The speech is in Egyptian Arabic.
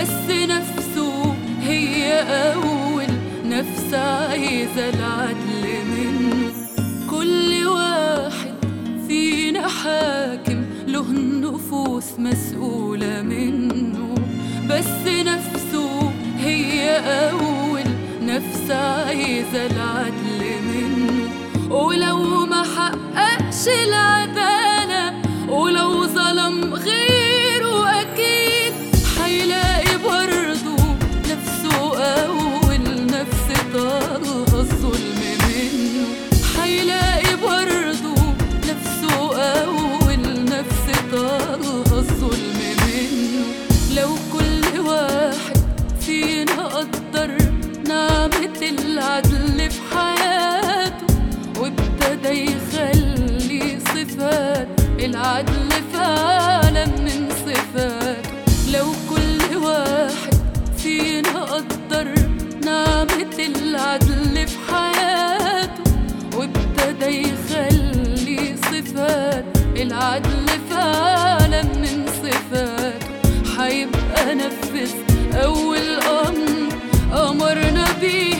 بس نفسه هي أول نفس عايزة العدل منه كل واحد فينا حاكم له نفوس مسؤولة منه بس نفسه هي أول نفس عايزة العدل منه ولو ما حققش العدالة ولو ظلم غيره أكيد حيلاقي برضه نفسه أول نفس طالها الظلم منه حيلاقي برضه نفسه أول نفس طالها الظلم منه لو كل واحد فينا قدر نعمة العدل في حياته وابتدى يخلي صفات العدل فعلا من صفاته لو كل واحد فينا قدر نعمة العدل في حياته وابتدى يخلي صفات العدل فعلا من صفاته حيبقى نفذ أول أمر أمرنا بيه